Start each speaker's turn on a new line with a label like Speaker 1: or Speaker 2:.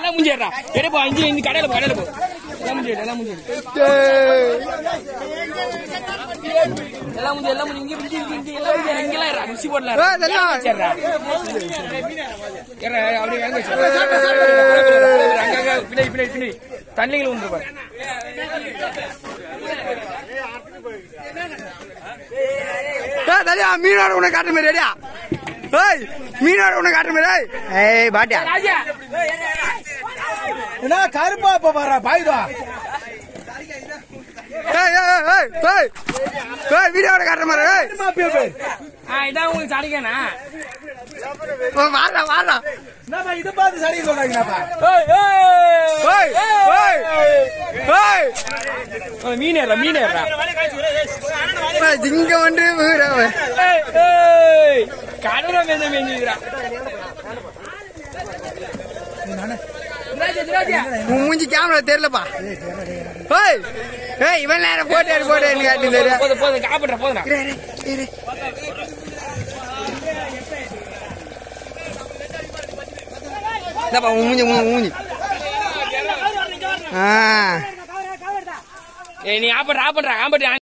Speaker 1: எல்லாம் முடிஞ்சிடுறா எடுப்பா இஞ்சி இந்த கடையில போ கடையில போ எல்லாம் முடிஞ்சிடு எல்லாம் முடிஞ்சிடு எல்லாம் முடிஞ்சு எல்லாம் முடிஞ்சு இங்க இங்க இங்க இங்க எல்லாம் முடிஞ்சு இங்கெல்லாம் இருடா ருசி போடலாம்
Speaker 2: ஏய், இதெல்லாம்.
Speaker 1: சரிடா ஏறா, அப்படியே இறங்கி வச்சு அங்க அங்க பின்னாடி பின்னாடி பின்னாடி தண்ணிகள் வந்துருப்பாரு
Speaker 2: ஏய் தலியா மீனோட உன்னை காட்டுற மாதிரி ரெடியா ஏய் மீனோட உன்னை காட்டுற மாதிரி ஏய். ஏய் பாட்டியா
Speaker 1: ராஜா
Speaker 3: என்ன கருப்பா இப்ப பாரு பாயுதா
Speaker 2: ஏய் ஏய் ஏய், ஏய் ஏய் ஏய் வீடியோட காட்டுற மாதிரி ஏய்
Speaker 1: ஆ இதான் உங்களுக்கு சடிக்கணா
Speaker 2: ஓ, வாடா வாடா
Speaker 3: என்னப்பா இதை பார்த்து சரி சொல்றாங்கப்பா
Speaker 2: ஏய் ஏய் ஏய்
Speaker 1: மீன் ஏறா மீன் ஏறா
Speaker 2: ஏய் இங்க வந்து வீரவன்
Speaker 1: கடவுள மேஞ்ச மேஞ்சுக்கிறா
Speaker 2: உன் மூஞ்சி கேமரா தெரியலப்பா ஏய் ஏய் இவன் நேரம் போட்டோ எடு போட்டோ எடுன்னு காட்டி தெரியும்
Speaker 1: போதும் போதும் காப்பிடுற போதும்
Speaker 2: இரு, இரு, இரு. இந்தாப்பா, உன் மூஞ்சி உன் மூஞ்சி ஆ
Speaker 1: ஏய் நீ ஆப்பட்ற ஆப்பட்ற ஆப்பட்டு